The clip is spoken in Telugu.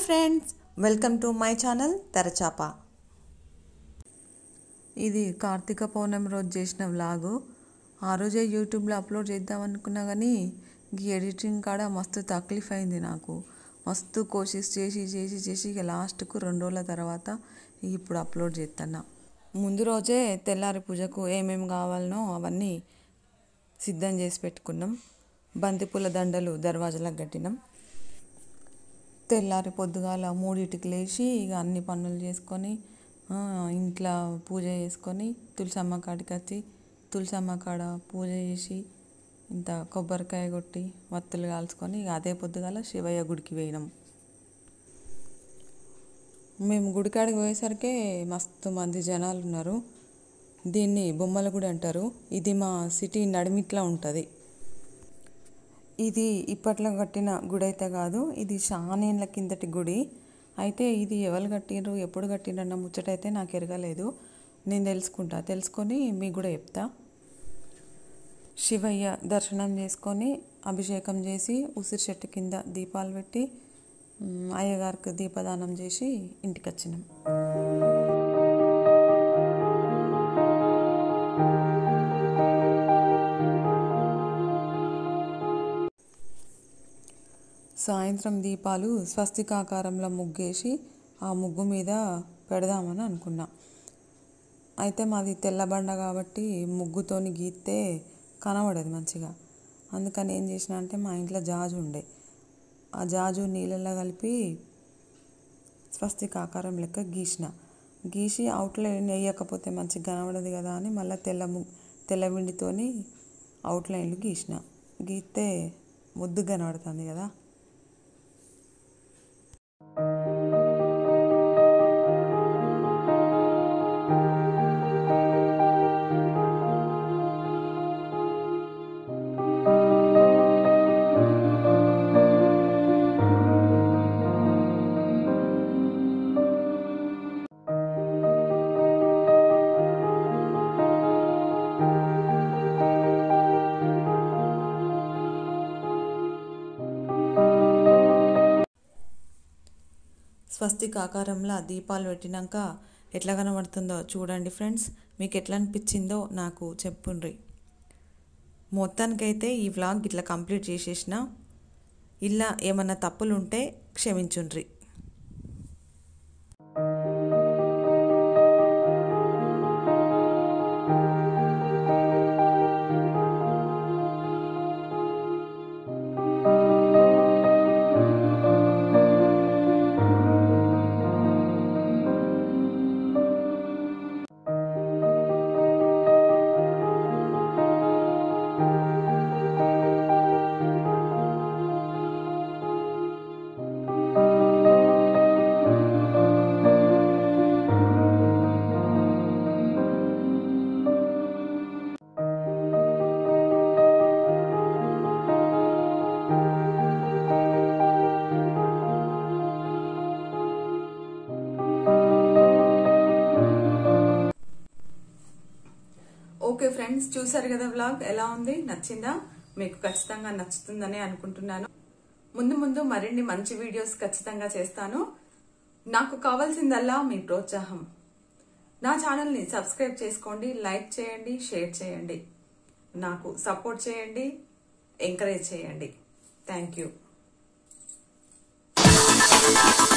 friends welcome to my channel Terachapa ఇది కార్తీక పౌర్ణమి రోజు చేసిన వ్లాగు ఆ రోజే యూట్యూబ్లో అప్లోడ్ చేద్దాం అనుకున్నా కానీ ఈ ఎడిటింగ్ కాడ మస్తు తక్లీఫ్ అయింది నాకు మస్తు కోషిష్ చేసి చేసి చేసి ఇక లాస్ట్కు రెండు రోజుల తర్వాత ఇప్పుడు అప్లోడ్ చేస్తున్నా ముందు రోజే తెల్లారి పూజకు ఏమేమి కావాలనో అవన్నీ సిద్ధం చేసి పెట్టుకున్నాం బంతిపూల దండలు దర్వాజలకు కట్టినాం తెల్లారి పొద్దుగాల మూడింటికి లేచి ఇక అన్ని పనులు చేసుకొని ఆ, ఇంట్లో పూజ చేసుకొని తులసమ్మ కాడికి వచ్చి తులసమ్మ కాడ పూజ చేసి ఇంత కొబ్బరికాయ కొట్టి వత్తులు కాల్చుకొని ఇక అదే పొద్దుగాల శివయ్య గుడికి పోయినాం మేము గుడికాడికి పోయేసరికి మస్తు మంది జనాలు ఉన్నారు దీన్ని బొమ్మల గుడి అంటారు ఇది మా సిటీ నడిమిట్లా ఉంటుంది ఇది ఇప్పట్లో కట్టిన గుడి అయితే కాదు ఇది షానేళ్ళ కిందటి గుడి అయితే ఇది ఎవరు కట్టిండ్రు ఎప్పుడు కట్టిండ్రన్న ముచ్చటైతే నాకు ఎరగలేదు నేను తెలుసుకుంటా తెలుసుకొని మీకు కూడా చెప్తా శివయ్య దర్శనం చేసుకొని అభిషేకం చేసి ఉసిరి చెట్టు కింద దీపాలు పెట్టి మ్, అయ్యగారికి దీపదానం చేసి ఇంటికి వచ్చినాం సాయంత్రం దీపాలు స్వస్తికాకారంలో ముగ్గేసి ఆ ముగ్గు మీద పెడదామని అనుకున్నా అయితే మాది తెల్లబండ కాబట్టి ముగ్గుతోని గీస్తే కనబడదు మంచిగా అందుకని ఏం చేసిన అంటే మా ఇంట్లో జాజు ఉండే ఆ జాజు నీళ్ళల్లో కలిపి స్వస్తిక ఆకారం లెక్క గీసిన గీసి అవుట్లైన్ వేయకపోతే మంచిగా కనబడదు కదా అని మళ్ళీ తెల్ల ము తెల్ల విండితోని అవుట్లైన్లు గీసిన గీస్తే ముద్దు కనబడుతుంది కదా స్వస్తిక్ ఆకారంలో దీపాలు పెట్టినాక ఎట్లా కనబడుతుందో చూడండి ఫ్రెండ్స్ మీకు ఎట్లా అనిపించిందో నాకు చెప్పుండ్రి మొత్తానికైతే ఈ వ్లాగ్ ఇట్లా కంప్లీట్ చేసేసిన ఇలా ఏమన్నా తప్పులు ఉంటే క్షమించుండ్రి ఓకే ఫ్రెండ్స్ చూసారు కదా వ్లాగ్ ఎలా ఉంది నచ్చిందా మీకు ఖచ్చితంగా నచ్చుతుందని అనుకుంటున్నాను ముందు ముందు మరిన్ని మంచి వీడియోస్ ఖచ్చితంగా చేస్తాను నాకు కావాల్సిందల్లా మీ ప్రోత్సాహం నా ఛానల్ని సబ్స్క్రైబ్ చేసుకోండి లైక్ చేయండి షేర్ చేయండి నాకు సపోర్ట్ చేయండి ఎంకరేజ్ చేయండి థ్యాంక్ యూ